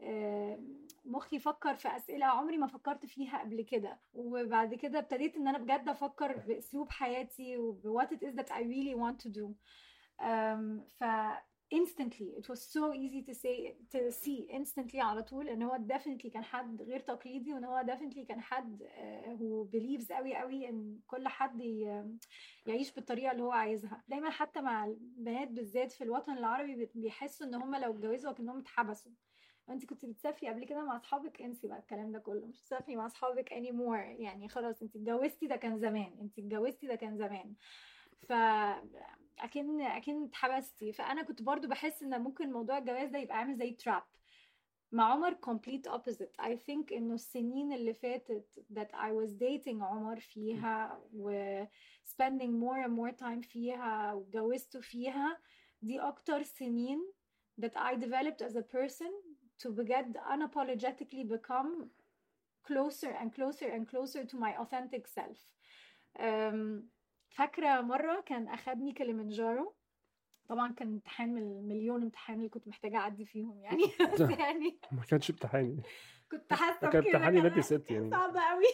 مخي يفكر في اسئله عمري ما فكرت فيها قبل كده وبعد كده ابتديت ان انا بجد افكر باسلوب حياتي وب what it is that I really want to do um, ف instantly it was so easy to say to see instantly على طول ان هو definitely كان حد غير تقليدي وان هو definitely كان حد uh, who believes قوي قوي ان كل حد يعيش بالطريقه اللي هو عايزها دايما حتى مع البنات بالذات في الوطن العربي بيحسوا ان هم لو اتجوزوا كانهم اتحبسوا انت كنت بتسافري قبل كده مع اصحابك انسي بقى الكلام ده كله مش بتسافري مع اصحابك اني مور يعني خلاص انت اتجوزتي ده كان زمان انت اتجوزتي ده كان زمان ف اكن اكن اتحبستي فانا كنت برضو بحس ان ممكن موضوع الجواز ده يبقى عامل زي تراب مع عمر complete opposite I think انه السنين اللي فاتت that I was dating عمر فيها و spending more and more time فيها وجوزته فيها دي اكتر سنين that I developed as a person to بجد unapologetically become closer and closer and closer to my authentic self um, فاكرة مرة كان أخدني كليمنجارو طبعا كان امتحان من المليون امتحان اللي كنت محتاجة أعدي فيهم يعني بس يعني ما كانش امتحاني كنت حاسة كان بكده امتحاني كان نادي ست يعني صعب قوي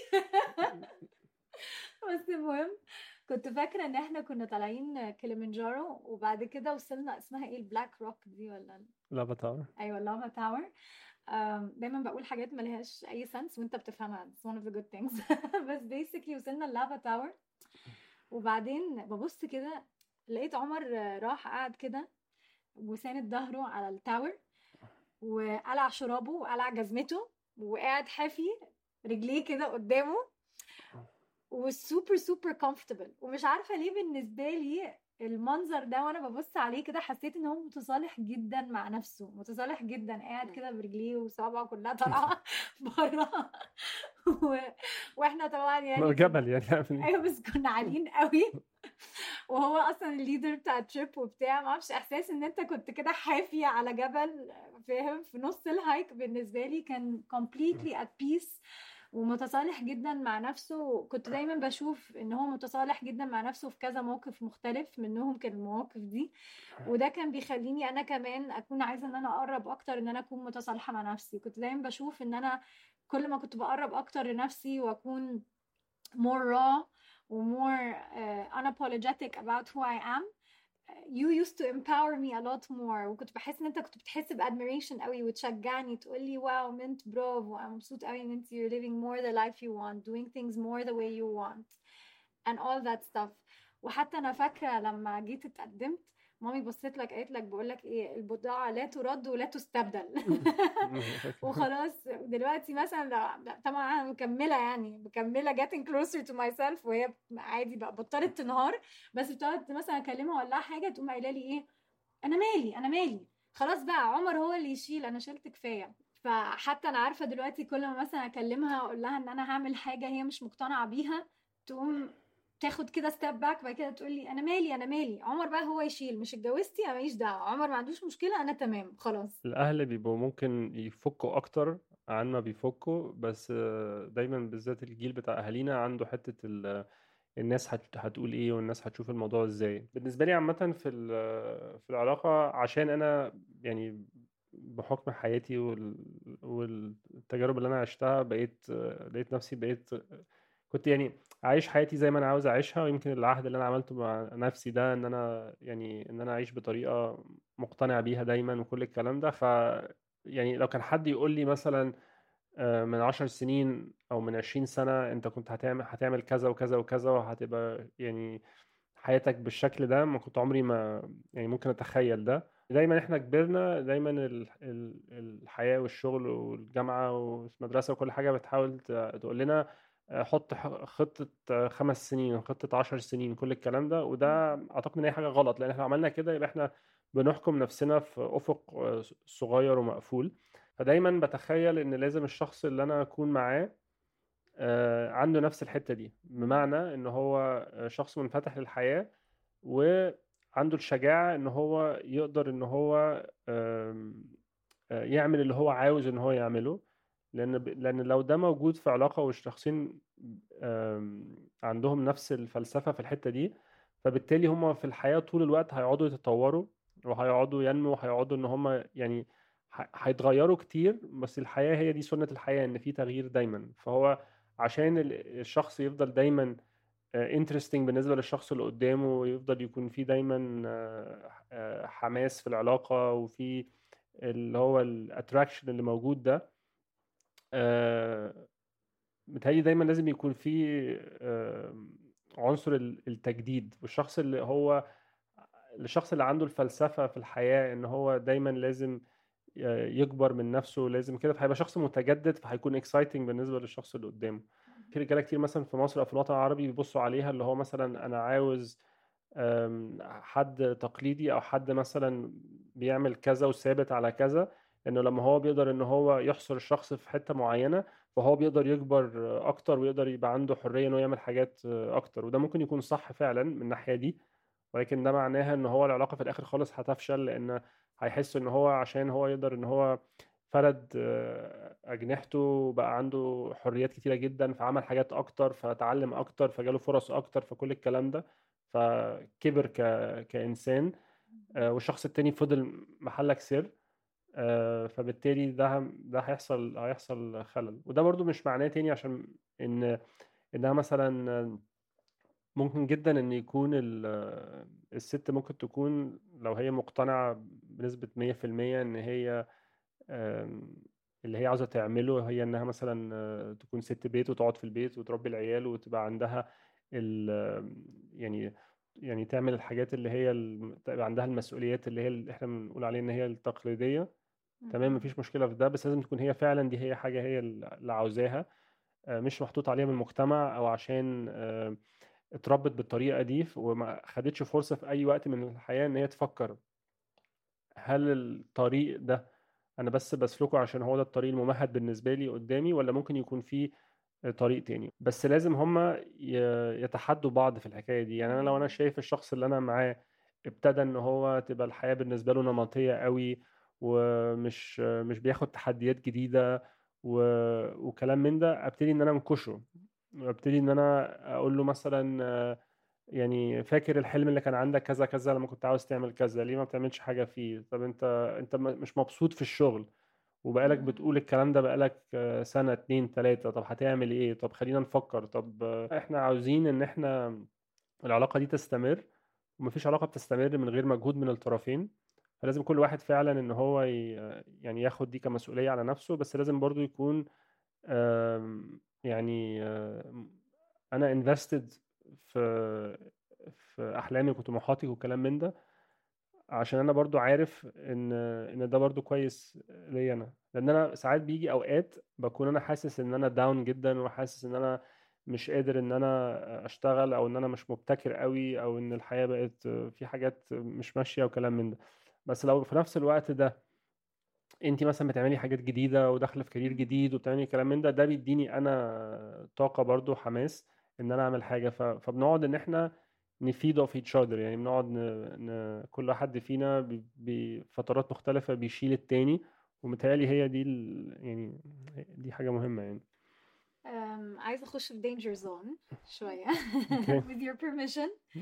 بس المهم كنت فاكرة ان احنا كنا طالعين كليمنجارو وبعد كده وصلنا اسمها ايه البلاك روك دي ولا لافا تاور ايوه اللافا تاور دايما بقول حاجات ملهاش اي سنس وانت بتفهمها it's one of the good things بس basically وصلنا اللافا تاور وبعدين ببص كده لقيت عمر راح قعد كده وساند ظهره على التاور وقلع شرابه وقلع جزمته وقاعد حافي رجليه كده قدامه والسوبر سوبر كومفورتبل ومش عارفه ليه بالنسبه لي المنظر ده وانا ببص عليه كده حسيت ان هو متصالح جدا مع نفسه متصالح جدا قاعد كده برجليه وصوابعه كلها طالعه بره و... واحنا طبعا يعني جبل يعني ايوه بس كنا عاليين قوي وهو اصلا الليدر بتاع التريب وبتاع ما اعرفش احساس ان انت كنت كده حافي على جبل فاهم في نص الهايك بالنسبه لي كان completely at peace ومتصالح جدا مع نفسه كنت دايما بشوف ان هو متصالح جدا مع نفسه في كذا موقف مختلف منهم كان المواقف دي وده كان بيخليني انا كمان اكون عايزه ان انا اقرب اكتر ان انا اكون متصالحه مع نفسي كنت دايما بشوف ان انا كل ما كنت بقرب اكتر لنفسي واكون more raw و more uh, unapologetic about who I am you used to empower me a lot more وكنت بحس ان انت كنت بتحس بادميريشن قوي وتشجعني تقول لي واو منت برافو انا مبسوط قوي ان انت you're living more the life you want doing things more the way you want and all that stuff وحتى انا فاكره لما جيت اتقدمت مامي بصيت لك قالت لك بقول لك ايه البضاعه لا ترد ولا تستبدل وخلاص دلوقتي مثلا طبعا انا مكمله يعني مكمله getting closer to myself وهي عادي بقى بطلت تنهار بس بتقعد مثلا اكلمها ولا حاجه تقوم قايله لي ايه انا مالي انا مالي خلاص بقى عمر هو اللي يشيل انا شلت كفايه فحتى انا عارفه دلوقتي كل ما مثلا اكلمها اقول لها ان انا هعمل حاجه هي مش مقتنعه بيها تقوم تاخد كده ستيب باك بعد كده تقول لي انا مالي انا مالي عمر بقى هو يشيل مش اتجوزتي انا ماليش دعوه عمر ما عندوش مشكله انا تمام خلاص الاهل بيبقوا ممكن يفكوا اكتر عن ما بيفكوا بس دايما بالذات الجيل بتاع اهالينا عنده حته ال الناس هت... هتقول ايه والناس هتشوف الموضوع ازاي بالنسبه لي عامه في ال... في العلاقه عشان انا يعني بحكم حياتي وال... والتجارب اللي انا عشتها بقيت لقيت نفسي بقيت كنت يعني عايش حياتي زي ما انا عاوز اعيشها ويمكن العهد اللي انا عملته مع نفسي ده ان انا يعني ان انا اعيش بطريقه مقتنع بيها دايما وكل الكلام ده ف يعني لو كان حد يقول لي مثلا آه، من عشر سنين او من عشرين سنه انت كنت هتعمل هتعمل كذا وكذا وكذا وهتبقى يعني حياتك بالشكل ده ما كنت عمري ما يعني ممكن اتخيل ده دايما احنا كبرنا دايما الحياه والشغل والجامعه والمدرسه وكل حاجه بتحاول تقول لنا آه، حط خطه خمس سنين خطه عشر سنين كل الكلام ده وده اعتقد ان هي حاجه غلط لان احنا عملنا كده يبقى احنا بنحكم نفسنا في افق آه، صغير ومقفول فدايما بتخيل ان لازم الشخص اللي انا اكون معاه آه، عنده نفس الحتة دي بمعنى ان هو شخص منفتح للحياة وعنده الشجاعة ان هو يقدر ان هو آه، يعمل اللي هو عاوز ان هو يعمله لان لان لو ده موجود في علاقة والشخصين عندهم نفس الفلسفة في الحتة دي فبالتالي هم في الحياة طول الوقت هيقعدوا يتطوروا وهيقعدوا ينموا وهيقعدوا ان هم يعني هيتغيروا كتير بس الحياة هي دي سنة الحياة ان في تغيير دايما فهو عشان الشخص يفضل دايما انترستنج بالنسبة للشخص اللي قدامه ويفضل يكون في دايما آه، آه، حماس في العلاقة وفي اللي هو الاتراكشن اللي موجود ده متهيألي دايما لازم يكون في عنصر التجديد والشخص اللي هو الشخص اللي عنده الفلسفة في الحياة ان هو دايما لازم يكبر من نفسه لازم كده فهيبقى شخص متجدد فهيكون اكسايتنج بالنسبه للشخص اللي قدامه في رجاله كتير مثلا في مصر او في الوطن العربي بيبصوا عليها اللي هو مثلا انا عاوز حد تقليدي او حد مثلا بيعمل كذا وثابت على كذا انه لما هو بيقدر ان هو يحصر الشخص في حته معينه فهو بيقدر يكبر اكتر ويقدر يبقى عنده حريه انه يعمل حاجات اكتر وده ممكن يكون صح فعلا من الناحيه دي ولكن ده معناها ان هو العلاقه في الاخر خالص هتفشل لان هيحس ان هو عشان هو يقدر ان هو فرد آه، اجنحته وبقى عنده حريات كتيره جدا فعمل حاجات اكتر فتعلم اكتر فجاله فرص اكتر فكل الكلام ده فكبر ك... كانسان آه، والشخص التاني فضل محلك سر آه، فبالتالي ده ده هيحصل هيحصل خلل وده برضو مش معناه تاني عشان ان انها مثلا ممكن جدا ان يكون الست ممكن تكون لو هي مقتنعة بنسبة 100% ان هي اللي هي عاوزة تعمله هي انها مثلا آه، تكون ست بيت وتقعد في البيت وتربي العيال وتبقى عندها ال يعني يعني تعمل الحاجات اللي هي تبقى عندها المسؤوليات اللي هي اللي احنا بنقول عليها ان هي التقليدية تمام مفيش مشكلة في ده بس لازم تكون هي فعلا دي هي حاجة هي اللي عاوزاها آه، مش محطوط عليها من المجتمع او عشان آه، اتربت بالطريقه دي وما خدتش فرصه في اي وقت من الحياه ان هي تفكر هل الطريق ده انا بس بسلكه عشان هو ده الطريق الممهد بالنسبه لي قدامي ولا ممكن يكون فيه طريق تاني بس لازم هما يتحدوا بعض في الحكايه دي يعني انا لو انا شايف الشخص اللي انا معاه ابتدى ان هو تبقى الحياه بالنسبه له نمطيه قوي ومش مش بياخد تحديات جديده و... وكلام من ده ابتدي ان انا انكشه ابتدي ان انا اقول له مثلا يعني فاكر الحلم اللي كان عندك كذا كذا لما كنت عاوز تعمل كذا ليه ما بتعملش حاجه فيه طب انت انت مش مبسوط في الشغل وبقالك بتقول الكلام ده بقالك سنه اتنين تلاته طب هتعمل ايه طب خلينا نفكر طب احنا عاوزين ان احنا العلاقه دي تستمر ومفيش علاقه بتستمر من غير مجهود من الطرفين فلازم كل واحد فعلا ان هو يعني ياخد دي كمسؤوليه على نفسه بس لازم برضو يكون يعني آه، انا انفستد في في احلامي وطموحاتي والكلام من ده عشان انا برضو عارف ان ان ده برضو كويس ليا انا لان انا ساعات بيجي اوقات بكون انا حاسس ان انا داون جدا وحاسس ان انا مش قادر ان انا اشتغل او ان انا مش مبتكر قوي او ان الحياة بقت في حاجات مش ماشية وكلام من ده بس لو في نفس الوقت ده انت مثلا بتعملي حاجات جديده وداخله في كارير جديد وبتعملي كلام من ده ده بيديني انا طاقه برضو حماس ان انا اعمل حاجه فبنقعد ان احنا نفيد اوف ايتش اذر يعني بنقعد ن... ن... كل حد فينا بفترات مختلفه بيشيل التاني ومتهيألي هي دي ال... يعني دي حاجه مهمه يعني um, عايزه اخش في danger zone شويه with your permission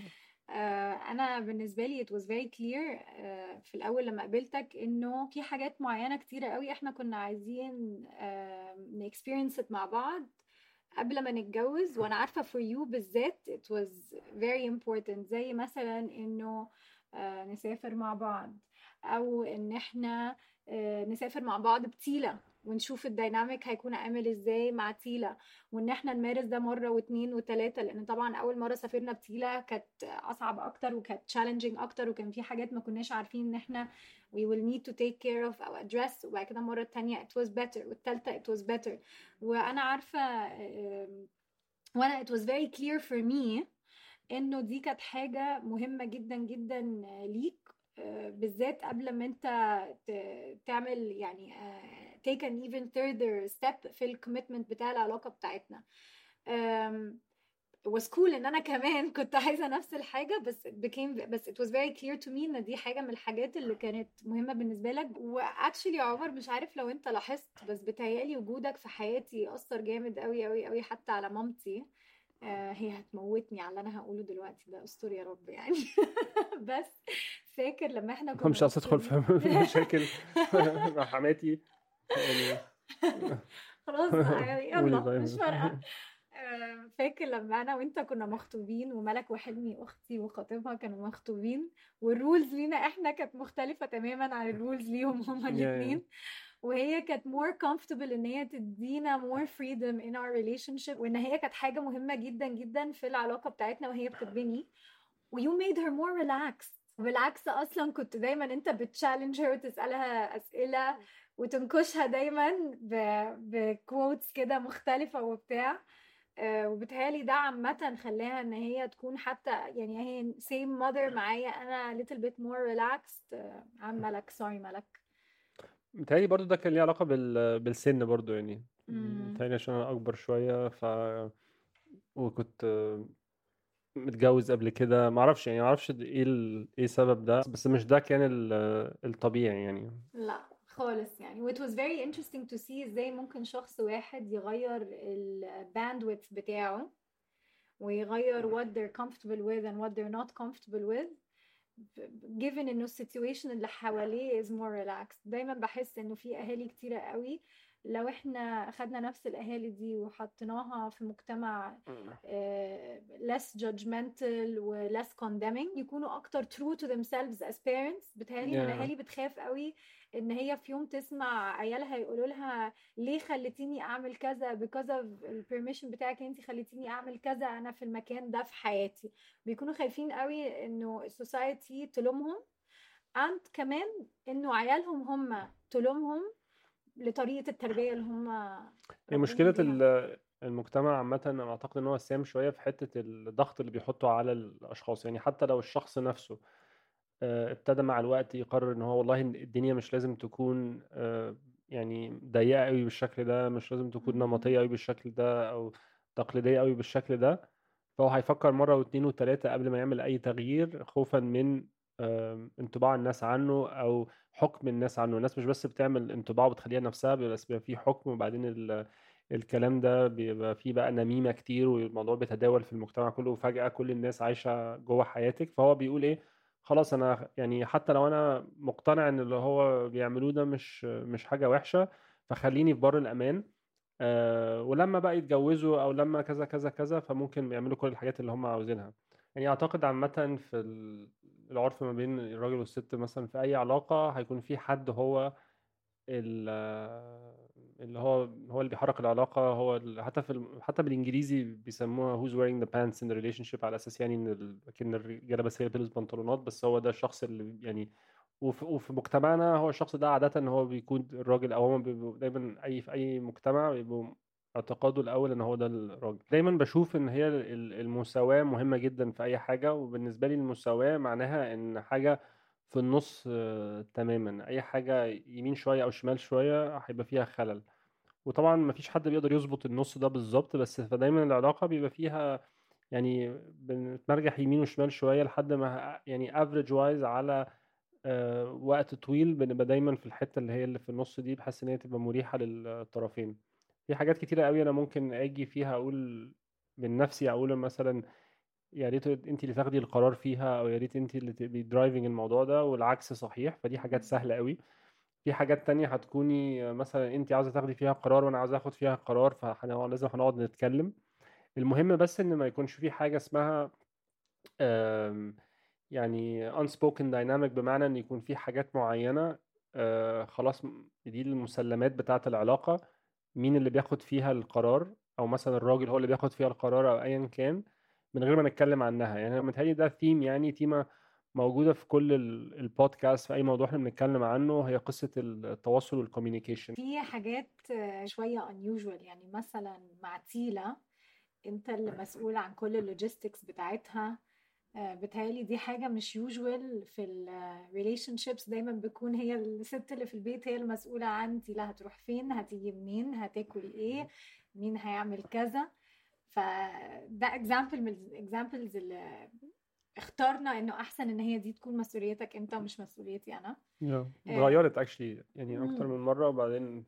آه، انا بالنسبه لي it was very clear آه، في الاول لما قابلتك انه في حاجات معينه كتيره قوي احنا كنا عايزين نexperience مع بعض قبل ما نتجوز وانا عارفه for you بالذات it was very important زي مثلا انه آه، نسافر مع بعض او ان احنا آه، نسافر مع بعض بتيلة ونشوف الديناميك هيكون عامل ازاي مع تيلة وان احنا نمارس ده مرة واتنين وتلاتة لان طبعا اول مرة سافرنا بتيلة كانت اصعب اكتر وكانت challenging اكتر وكان في حاجات ما كناش عارفين ان احنا we will need to take care of او address وبعد كده المرة التانية it was better والتالتة it was better وانا عارفة آم، وانا it was very clear for me انه دي كانت حاجة مهمة جدا جدا ليك آه، بالذات قبل ما انت ت- تعمل يعني آه، take an even further step في الكوميتمنت بتاع العلاقة بتاعتنا آم، was cool ان انا كمان كنت عايزة نفس الحاجة بس it became بس it was very clear to me ان دي حاجة من الحاجات اللي كانت مهمة بالنسبة لك واكشلي يا عمر مش عارف لو انت لاحظت بس بتهيألي وجودك في حياتي أثر جامد قوي قوي قوي حتى على مامتي آه، هي هتموتني على اللي انا هقوله دلوقتي ده استر يا رب يعني بس فاكر لما احنا كنا مش عايز ادخل في مخطوبين في مشاكل مع حماتي يعني خلاص يعني قولي يلا طيب مش فارقه آه، فاكر لما انا وانت كنا مخطوبين وملك وحلمي اختي وخطيبها كانوا مخطوبين والرولز لينا احنا كانت مختلفه تماما عن الرولز ليهم هما يا- الاثنين وهي كانت more comfortable ان هي تدينا more freedom in our relationship وان هي كانت حاجه مهمه جدا جدا في العلاقه بتاعتنا وهي بتتبني و you made her more relaxed بالعكس اصلا كنت دايما انت بتشالنج her وتسالها اسئله وتنكشها دايما بكوتس كده مختلفه وبتاع آه، وبتهيألي ده عامة خلاها ان هي تكون حتى يعني هي same mother معايا انا little bit more relaxed آه، عن ملك سوري ملك متهيألي برضو ده كان ليه علاقة بال... بالسن برضو يعني مم. متهيألي عشان أنا أكبر شوية ف وكنت متجوز قبل كده معرفش يعني معرفش د- ايه ال... ايه السبب ده بس مش ده كان ال... الطبيعي يعني لا خالص يعني و it was very interesting to see ازاي ممكن شخص واحد يغير ال bandwidth بتاعه ويغير what they're comfortable with and what they're not comfortable with given انه السيتويشن اللي حواليه is more relaxed دايما بحس انه في اهالي كتيرة قوي لو احنا اخدنا نفس الاهالي دي وحطيناها في مجتمع آه، less judgmental و less condemning يكونوا اكتر true to themselves as parents بتهيألي ان Yeah. الاهالي بتخاف قوي ان هي في يوم تسمع عيالها يقولوا لها ليه خليتيني اعمل كذا because of البرميشن بتاعك انت خليتيني اعمل كذا انا في المكان ده في حياتي بيكونوا خايفين قوي انه السوسايتي تلومهم and كمان انه عيالهم هم تلومهم لطريقة التربية اللي هم هي ربوهم مشكلة بيها. ال- المجتمع عامة أنا أعتقد إن هو سام شوية في حتة الضغط اللي بيحطه على الأشخاص يعني حتى لو الشخص نفسه آه، ابتدى مع الوقت يقرر إن هو والله إن الدنيا مش لازم تكون آه، يعني ضيقة قوي بالشكل ده مش لازم تكون مم. نمطية قوي بالشكل ده أو تقليدية قوي بالشكل ده فهو هيفكر مرة واتنين وتلاتة قبل ما يعمل أي تغيير خوفا من آم، انطباع الناس عنه أو حكم الناس عنه الناس مش بس بتعمل انطباع وبتخليها نفسها بس بيبقى فيه حكم وبعدين ال- الكلام ده بيبقى فيه بقى نميمة كتير والموضوع بيتداول في المجتمع كله وفجأة كل الناس عايشة جوه حياتك فهو بيقول ايه خلاص انا يعني حتى لو انا مقتنع ان اللي هو بيعملوه ده مش مش حاجة وحشة فخليني في بر الأمان آه ولما بقى يتجوزوا او لما كذا كذا كذا فممكن يعملوا كل الحاجات اللي هم عاوزينها يعني اعتقد عامة في ال- العرف ما بين الراجل والست مثلا في اي علاقة هيكون في حد هو ال- اللي هو هو اللي بيحرك العلاقة هو ال- حتى في الم- حتى بالانجليزي بيسموها who's wearing the pants in the relationship على اساس يعني ان ال- اكن الرجالة بس هي بتلبس بنطلونات بس هو ده الشخص اللي يعني وفي, وفي مجتمعنا هو الشخص ده عادة هو بيكون الراجل او هم بيبقوا دايما اي في اي مجتمع بيبقوا اعتقاده الاول ان هو ده الراجل دايما بشوف ان هي ال- المساواة مهمة جدا في اي حاجة وبالنسبة لي المساواة معناها ان حاجة في النص آه، تماما اي حاجة يمين شوية او شمال شوية هيبقى فيها خلل وطبعا مفيش حد بيقدر يظبط النص ده بالظبط بس فدايما العلاقة بيبقى فيها يعني بنتمرجح يمين وشمال شوية لحد ما يعني افريج وايز على آه، وقت طويل بنبقى دايما في الحتة اللي هي اللي في النص دي بحيث ان هي تبقى مريحة للطرفين في حاجات كتيرة قوي انا ممكن اجي فيها اقول من نفسي اقول مثلا يا ريت انت اللي تاخدي القرار فيها او يا ريت انت اللي تبقي درايفنج الموضوع ده والعكس صحيح فدي حاجات سهله قوي في حاجات تانية هتكوني مثلا انت عاوزه تاخدي فيها قرار وانا عاوز اخد فيها قرار فلازم هنقعد نتكلم المهم بس ان ما يكونش في حاجه اسمها آم، يعني unspoken dynamic بمعنى ان يكون في حاجات معينه آه، خلاص م- دي المسلمات بتاعه العلاقه مين اللي بياخد فيها القرار او مثلا الراجل هو اللي بياخد فيها القرار او ايا كان من غير ما نتكلم عنها يعني انا متهيألي ده ثيم يعني تيمة موجودة في كل ال- البودكاست في اي موضوع احنا بنتكلم عنه هي قصة التواصل والكوميونيكيشن في حاجات آه، شوية unusual يعني مثلا مع تيلا انت اللي مسؤول عن كل اللوجيستكس بتاعتها آه، بتهيألي دي حاجة مش يوجوال في الريليشن شيبس دايما بتكون هي الست اللي في البيت هي المسؤولة عن تيلا هتروح فين هتيجي منين هتاكل ايه مين هيعمل كذا فده اكزامبل من الاكزامبلز اللي اخترنا انه احسن ان هي دي تكون مسؤوليتك انت ومش مسؤوليتي انا اتغيرت اكشلي يعني اكتر مم. من مرة وبعدين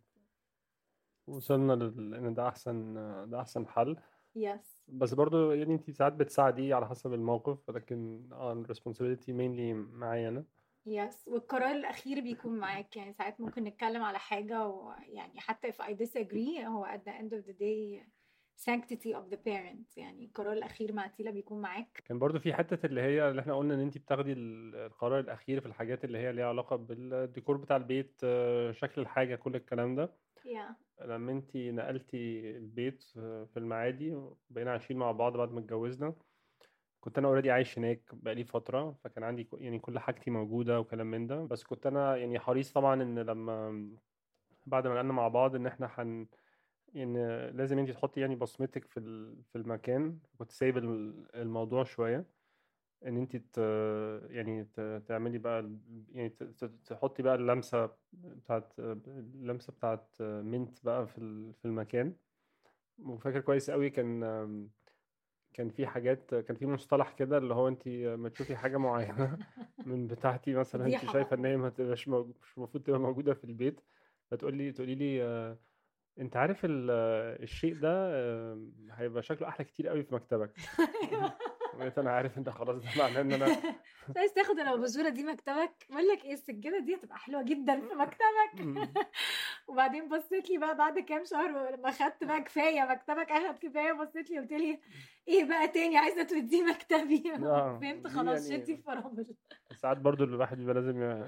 وصلنا لل- ان ده احسن ده احسن حل يس بس برضو يعني انت ساعات بتساعدي على حسب الموقف ولكن اه الريسبونسابيلتي مينلي معايا انا يس والقرار الأخير بيكون معاك يعني ساعات ممكن نتكلم على حاجة ويعني حتى if I disagree هو at the end of the day sanctity of the parent يعني القرار الأخير مع تيلا بيكون معاك كان برضو في حتة اللي هي اللي احنا قلنا ان انت بتاخدي ال- القرار الاخير في الحاجات اللي هي ليها علاقة بالديكور بتاع البيت آه، شكل الحاجة كل الكلام ده yeah. لما انت نقلتي البيت آه، في المعادي بقينا عايشين مع بعض بعد ما اتجوزنا كنت انا اوريدي عايش هناك بقالي فترة فكان عندي ك- يعني كل حاجتي موجودة وكلام من ده بس كنت انا يعني حريص طبعا ان لما بعد ما نقلنا مع بعض ان احنا هن يعني لازم انت تحطي يعني بصمتك في ال- في المكان كنت سايب ال- الموضوع شوية ان انت ت... يعني ت... تعملي بقى ال- يعني ت... ت- تحطي بقى اللمسة بتاعت اللمسة بتاعت منت بقى في ال- في المكان وفاكر كويس قوي كان كان في حاجات كان في مصطلح كده اللي هو انت ما تشوفي حاجة معينة من بتاعتي مثلا انت فضيحة شايفة بقى. ان هي ما تبقاش موج- مش المفروض تبقى موجودة في البيت فتقول لي تقولي لي آه، انت عارف ال- الشيء ده آه، هيبقى شكله احلى كتير قوي في مكتبك قلت انا عارف انت خلاص ده معناه ان انا مش عايز تاخد الاباجوره دي مكتبك بقول لك ايه السجاده دي هتبقى حلوه جدا في مكتبك مم. وبعدين بصيت لي بقى بعد كام شهر لما خدت بقى كفايه مكتبك اخد كفايه بصيت لي قلت لي ايه بقى تاني عايزه توديه مكتبي آه، فهمت دي خلاص يعني- شدي الفرامل ساعات برضو الواحد بيبقى لازم ي-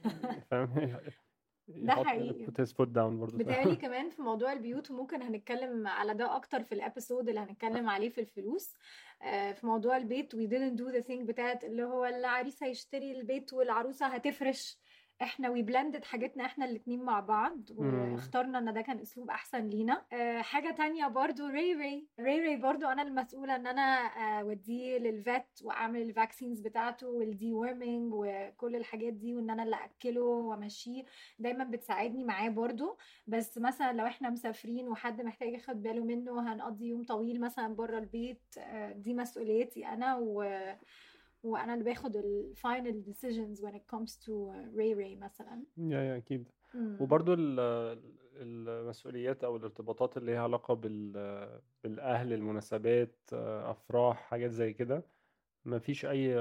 فاهم ده يحط حقيقي. put his foot down برضو بتهيألي كمان في موضوع البيوت وممكن هنتكلم على ده اكتر في الابيسود اللي هنتكلم عليه في الفلوس آه، في موضوع البيت we didn't do the thing بتاعت اللي هو العريس هيشتري البيت والعروسة هتفرش احنا وي بلندد حاجتنا احنا الاتنين مع بعض مم. واخترنا ان ده كان اسلوب احسن لينا آه، حاجة تانية برضو ري ري ري ري برضو انا المسؤولة ان انا آه، اوديه للفت واعمل الفاكسينز بتاعته والدي وورمينج وكل الحاجات دي وان انا اللي اكله وامشيه دايما بتساعدني معاه برضو بس مثلا لو احنا مسافرين وحد محتاج ياخد باله منه هنقضي يوم طويل مثلا بره البيت آه، دي مسؤوليتي انا و... وانا اللي باخد الفاينل decisions when it comes to ري ري مثلا يا يا اكيد مم. وبرضو ال- المسؤوليات او الارتباطات اللي ليها علاقة بال بالاهل المناسبات افراح حاجات زي كده ما فيش اي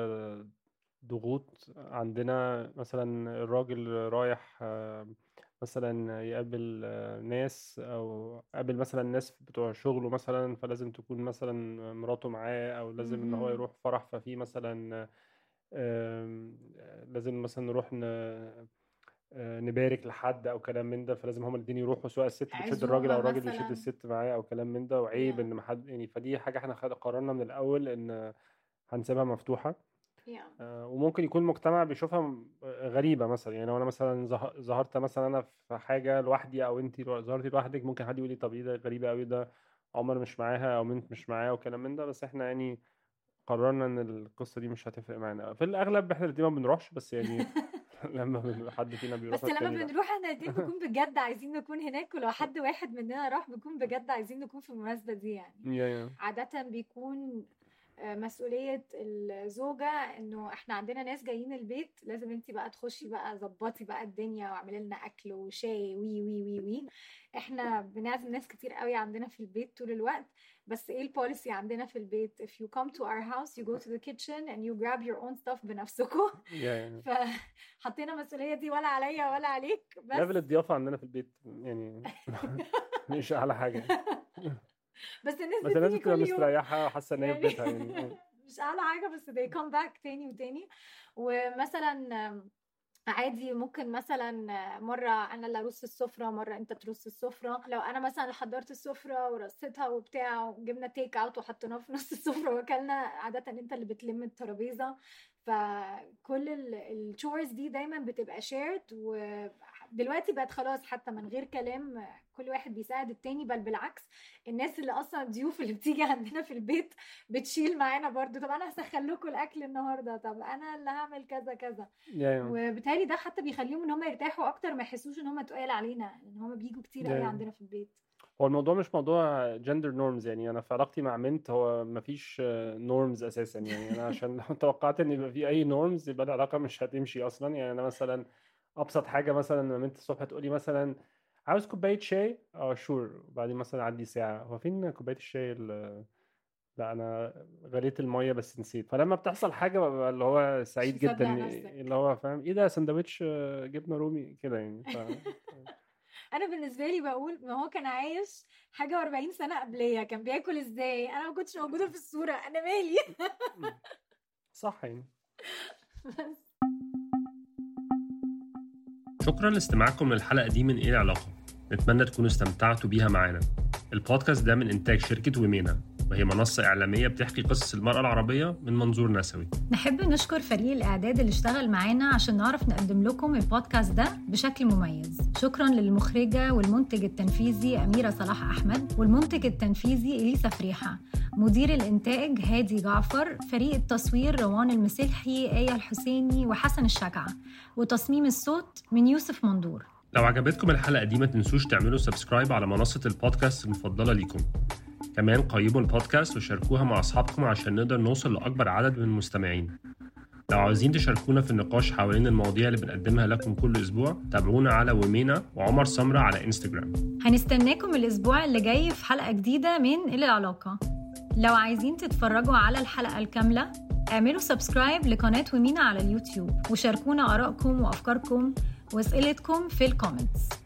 ضغوط عندنا مثلا الراجل رايح آه، مثلا يقابل آه، ناس او قابل مثلا ناس بتوع شغله مثلا فلازم تكون مثلا مراته معاه او لازم ان هو مهم. يروح فرح ففي مثلا آم، لازم مثلا نروح ن- آه، نبارك لحد او كلام من ده فلازم هما الاتنين يروحوا سواء الست بتشد الراجل او عزومة الراجل بيشد مثلا. الست معاه او كلام من ده وعيب Yeah. ان محد يعني فدي حاجه احنا خد- قررنا من الاول ان هنسيبها مفتوحه Yeah. آه، وممكن يكون المجتمع بيشوفها م- غريبة مثلا يعني لو انا مثلا ظه- ظهرت مثلا انا في حاجة لوحدي او انت ظهرتي لوحدك ممكن حد يقول لي طب ايه ده غريبة قوي ده عمر مش معاها او بنت مش معاها وكلام من ده بس احنا يعني قررنا ان القصة دي مش هتفرق معانا في الاغلب احنا الاتنين ما بنروحش بس يعني لما بن- حد فينا بيروح بس لما التاني لا. بنروح احنا الاتنين بنكون بجد عايزين نكون هناك ولو حد واحد مننا راح بنكون بجد عايزين نكون في المناسبة دي يعني يا يا عادة بيكون آه، مسؤوليه الزوجه انه احنا عندنا ناس جايين البيت لازم انت بقى تخشي بقى ظبطي بقى الدنيا واعملي لنا اكل وشاي وي وي وي وي احنا بنعزم ناس كتير قوي عندنا في البيت طول الوقت بس ايه البوليسي عندنا في البيت if you come to our house you go to the kitchen and you grab your own stuff بنفسكم يعني فحطينا المسؤوليه دي ولا عليا ولا عليك ليفل بس الضيافه عندنا في البيت يعني مش اعلى حاجه بس الناس بس الناس بتيجي بتبقى كل يوم مستريحه وحاسه ان هي في يعني بيتها يعني مش اعلى حاجه بس they come back تاني وتاني ومثلا آم، عادي ممكن مثلا مرة أنا اللي أرص السفرة مرة أنت ترص السفرة لو أنا مثلا اللي حضرت السفرة ورصيتها وبتاع وجبنا تيك أوت وحطيناه في نص السفرة وأكلنا عادة أنت اللي بتلم الترابيزة فكل التشورز دي دايما بتبقى شيرد ودلوقتي بقت خلاص حتى من غير كلام كل واحد بيساعد التاني بل بالعكس الناس اللي اصلا الضيوف اللي بتيجي عندنا في البيت بتشيل معانا برضو طب انا هسخن لكم الاكل النهارده طب انا اللي هعمل كذا كذا يعني وبالتالي ده حتى بيخليهم ان هم يرتاحوا اكتر ما يحسوش ان هم تقال علينا لان هم بيجوا كتير قوي Yeah. عندنا في البيت هو الموضوع مش موضوع جندر نورمز يعني انا في علاقتي مع منت هو مفيش نورمز اساسا يعني انا عشان لو توقعت ان يبقى في اي نورمز يبقى العلاقه مش هتمشي اصلا يعني انا مثلا ابسط حاجه مثلا لما منت الصبح تقولي مثلا عاوز كوبايه شاي اه شور وبعدين مثلا عدي ساعه هو فين كوبايه الشاي ال- لا انا غليت الميه بس نسيت فلما بتحصل حاجه ببقى اللي هو سعيد مصدق جدا نفسك. اللي هو فاهم ايه ده سندوتش آه، جبنه رومي كده يعني ف... انا بالنسبه لي بقول ما هو كان عايش حاجه و40 سنه قبليه كان بياكل ازاي انا ما كنتش موجوده في الصوره انا مالي صح يعني بس شكرا لاستماعكم للحلقة دي من إيه العلاقة نتمنى تكونوا استمتعتوا بيها معانا البودكاست ده من إنتاج شركة ومينا وهي منصة إعلامية بتحكي قصص المرأة العربية من منظور نسوي نحب نشكر فريق الإعداد اللي اشتغل معانا عشان نعرف نقدم لكم البودكاست ده بشكل مميز شكرا للمخرجة والمنتج التنفيذي أميرة صلاح أحمد والمنتج التنفيذي إليسا فريحة مدير الإنتاج هادي جعفر فريق التصوير روان المسلحي آية الحسيني وحسن الشجعة وتصميم الصوت من يوسف مندور لو عجبتكم الحلقة دي ما تنسوش تعملوا سبسكرايب على منصة البودكاست المفضلة ليكم كمان قيموا البودكاست وشاركوها مع أصحابكم عشان نقدر نوصل لأكبر عدد من المستمعين لو عاوزين تشاركونا في النقاش حوالين المواضيع اللي بنقدمها لكم كل أسبوع تابعونا على ومينا وعمر سمرة على إنستجرام هنستناكم الأسبوع اللي جاي في حلقة جديدة من إلى العلاقة لو عايزين تتفرجوا على الحلقة الكاملة اعملوا سبسكرايب لقناة ومينا على اليوتيوب وشاركونا آرائكم وأفكاركم وأسئلتكم في الكومنتس